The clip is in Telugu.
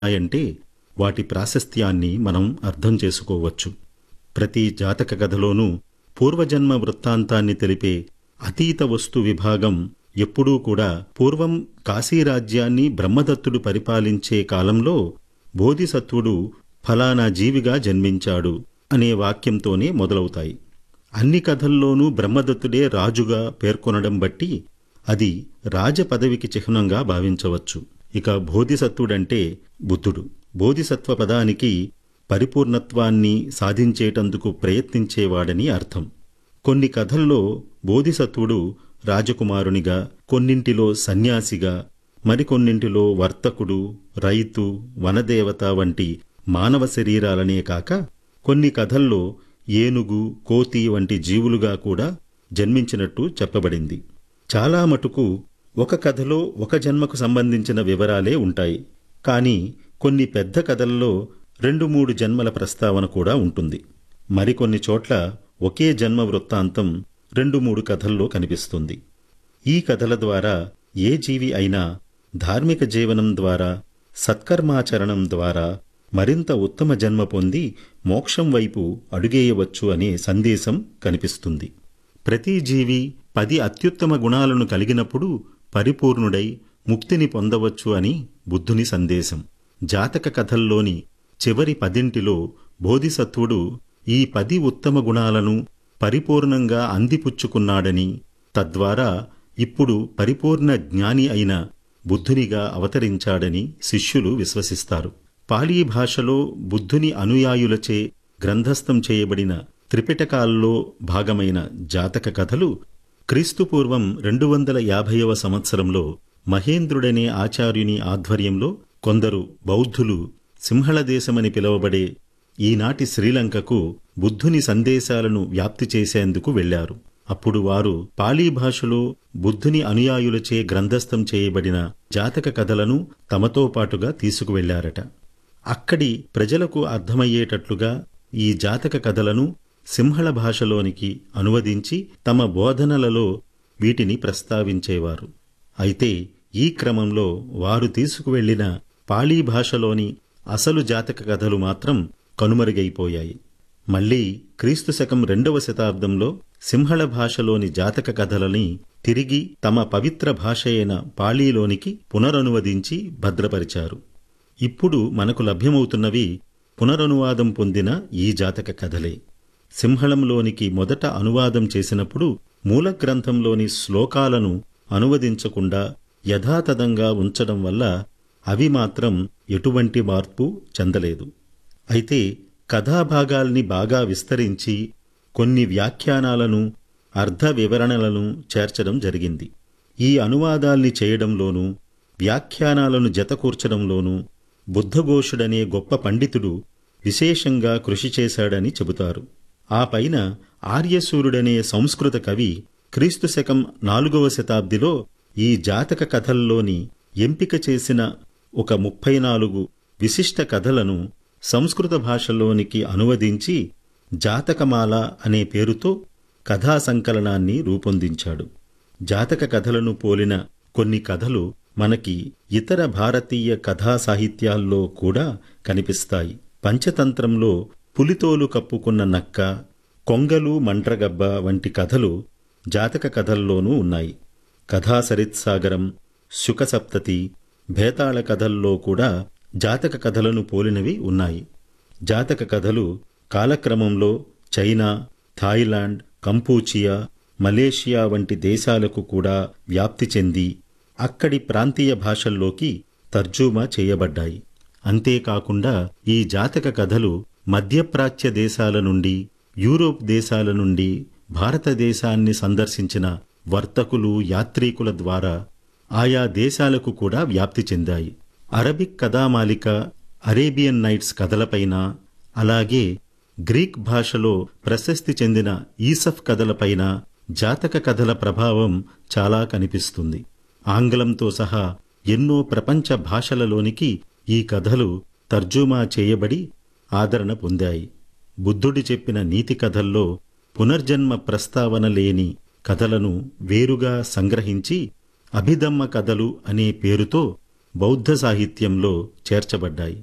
ఉన్నాయంటే వాటి ప్రాశస్త్యాన్ని మనం అర్థం చేసుకోవచ్చు ప్రతి జాతక కథలోనూ పూర్వజన్మ వృత్తాంతాన్ని తెలిపే అతీత వస్తు విభాగం ఎప్పుడూ కూడా పూర్వం కాశీరాజ్యాన్ని బ్రహ్మదత్తుడు పరిపాలించే కాలంలో బోధిసత్వుడు ఫలానా జీవిగా జన్మించాడు అనే వాక్యంతోనే మొదలవుతాయి అన్ని కథల్లోనూ బ్రహ్మదత్తుడే రాజుగా పేర్కొనడం బట్టి అది రాజపదవికి చిహ్నంగా భావించవచ్చు ఇక బోధిసత్వుడంటే బుద్ధుడు బోధిసత్వ పదానికి పరిపూర్ణత్వాన్ని సాధించేటందుకు ప్రయత్నించేవాడని అర్థం కొన్ని కథల్లో బోధిసత్వుడు రాజకుమారునిగా కొన్నింటిలో సన్యాసిగా మరికొన్నింటిలో వర్తకుడు రైతు వనదేవత వంటి మానవ శరీరాలనే కాక కొన్ని కథల్లో ఏనుగు కోతి వంటి జీవులుగా కూడా జన్మించినట్టు చెప్పబడింది చాలా మటుకు ఒక కథలో ఒక జన్మకు సంబంధించిన వివరాలే ఉంటాయి కానీ కొన్ని పెద్ద కథల్లో రెండు మూడు జన్మల ప్రస్తావన కూడా ఉంటుంది మరికొన్ని చోట్ల ఒకే జన్మ వృత్తాంతం రెండు మూడు కథల్లో కనిపిస్తుంది ఈ కథల ద్వారా ఏ జీవి అయినా ధార్మిక జీవనం ద్వారా సత్కర్మాచరణం ద్వారా మరింత ఉత్తమ జన్మ పొంది మోక్షం వైపు అడుగేయవచ్చు అనే సందేశం కనిపిస్తుంది ప్రతి జీవి పది అత్యుత్తమ గుణాలను కలిగినప్పుడు పరిపూర్ణుడై ముక్తిని పొందవచ్చు అని బుద్ధుని సందేశం జాతక కథల్లోని చివరి పదింటిలో బోధిసత్వుడు ఈ పది ఉత్తమ గుణాలను పరిపూర్ణంగా అందిపుచ్చుకున్నాడని తద్వారా ఇప్పుడు పరిపూర్ణ జ్ఞాని అయిన బుద్ధునిగా అవతరించాడని శిష్యులు విశ్వసిస్తారు పాళీ భాషలో బుద్ధుని అనుయాయులచే గ్రంథస్థం చేయబడిన త్రిపిటకాల్లో భాగమైన జాతక కథలు క్రీస్తుపూర్వం రెండు వందల యాభైవ సంవత్సరంలో మహేంద్రుడనే ఆచార్యుని ఆధ్వర్యంలో కొందరు బౌద్ధులు సింహళ దేశమని పిలువబడే ఈనాటి శ్రీలంకకు బుద్ధుని సందేశాలను వ్యాప్తి చేసేందుకు వెళ్లారు అప్పుడు వారు పాళీ భాషలో బుద్ధుని అనుయాయులచే గ్రంథస్థం చేయబడిన జాతక కథలను తమతో పాటుగా తీసుకువెళ్లారట అక్కడి ప్రజలకు అర్థమయ్యేటట్లుగా ఈ జాతక కథలను సింహళ భాషలోనికి అనువదించి తమ బోధనలలో వీటిని ప్రస్తావించేవారు అయితే ఈ క్రమంలో వారు తీసుకువెళ్లిన పాళీ భాషలోని అసలు జాతక కథలు మాత్రం కనుమరుగైపోయాయి మళ్లీ క్రీస్తు శకం రెండవ శతాబ్దంలో సింహళ భాషలోని జాతక కథలని తిరిగి తమ పవిత్ర భాష అయిన పాళీలోనికి పునరనువదించి భద్రపరిచారు ఇప్పుడు మనకు లభ్యమవుతున్నవి పునరనువాదం పొందిన ఈ జాతక కథలే సింహళంలోనికి మొదట అనువాదం చేసినప్పుడు మూల గ్రంథంలోని శ్లోకాలను అనువదించకుండా యథాతథంగా ఉంచడం వల్ల అవి మాత్రం ఎటువంటి మార్పు చెందలేదు అయితే కథాభాగాల్ని బాగా విస్తరించి కొన్ని వ్యాఖ్యానాలను అర్ధ వివరణలను చేర్చడం జరిగింది ఈ అనువాదాల్ని చేయడంలోనూ వ్యాఖ్యానాలను జతకూర్చడంలోనూ బుద్ధఘోషుడనే గొప్ప పండితుడు విశేషంగా కృషి చేశాడని చెబుతారు ఆ పైన ఆర్యసూరుడనే సంస్కృత కవి క్రీస్తు శకం నాలుగవ శతాబ్దిలో ఈ జాతక కథల్లోని ఎంపిక చేసిన ఒక ముప్పై నాలుగు విశిష్ట కథలను సంస్కృత భాషలోనికి అనువదించి జాతకమాల అనే పేరుతో కథా సంకలనాన్ని రూపొందించాడు జాతక కథలను పోలిన కొన్ని కథలు మనకి ఇతర భారతీయ కథా సాహిత్యాల్లో కూడా కనిపిస్తాయి పంచతంత్రంలో పులితోలు కప్పుకున్న నక్క కొంగలు మంట్రగబ్బ వంటి కథలు జాతక కథల్లోనూ ఉన్నాయి కథా సరిత్సాగరం శుకసప్తతి భేతాళ కథల్లో కూడా జాతక కథలను పోలినవి ఉన్నాయి జాతక కథలు కాలక్రమంలో చైనా థాయిలాండ్ కంపూచియా మలేషియా వంటి దేశాలకు కూడా వ్యాప్తి చెంది అక్కడి ప్రాంతీయ భాషల్లోకి తర్జుమా చేయబడ్డాయి అంతేకాకుండా ఈ జాతక కథలు మధ్యప్రాచ్య దేశాల నుండి యూరోప్ దేశాల నుండి భారతదేశాన్ని సందర్శించిన వర్తకులు యాత్రీకుల ద్వారా ఆయా దేశాలకు కూడా వ్యాప్తి చెందాయి అరబిక్ కథామాలిక అరేబియన్ నైట్స్ కథలపైన అలాగే గ్రీక్ భాషలో ప్రశస్తి చెందిన ఈసఫ్ కథలపైన జాతక కథల ప్రభావం చాలా కనిపిస్తుంది ఆంగ్లంతో సహా ఎన్నో ప్రపంచ భాషలలోనికి ఈ కథలు తర్జుమా చేయబడి ఆదరణ పొందాయి బుద్ధుడి చెప్పిన నీతి కథల్లో పునర్జన్మ ప్రస్తావన లేని కథలను వేరుగా సంగ్రహించి అభిధమ్మ కథలు అనే పేరుతో బౌద్ధ సాహిత్యంలో చేర్చబడ్డాయి